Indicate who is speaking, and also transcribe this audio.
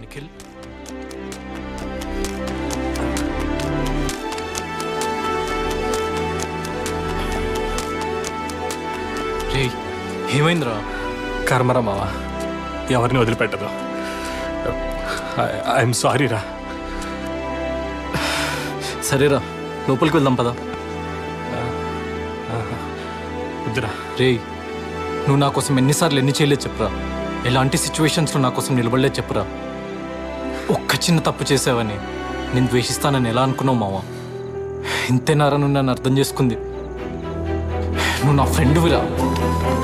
Speaker 1: నిఖిల్ రే ఏమైందిరా
Speaker 2: కర్మరా మావా ఎవరిని వదిలిపెట్టదు ఐఎమ్ సారీ రా
Speaker 1: సరేరా లోపలికి వెళ్దాం పదా
Speaker 2: వద్దురా
Speaker 1: రే నువ్వు నా కోసం ఎన్నిసార్లు ఎన్ని చేయలేదు చెప్పురా ఎలాంటి సిచ్యువేషన్స్లో నా కోసం నిలబడలేదు చెప్పురా ఒక్క చిన్న తప్పు చేసావని నేను ద్వేషిస్తానని ఎలా అనుకున్నావు మావా ఇంతేనారా నువ్వు నన్ను అర్థం చేసుకుంది నువ్వు నా ఫ్రెండ్విరా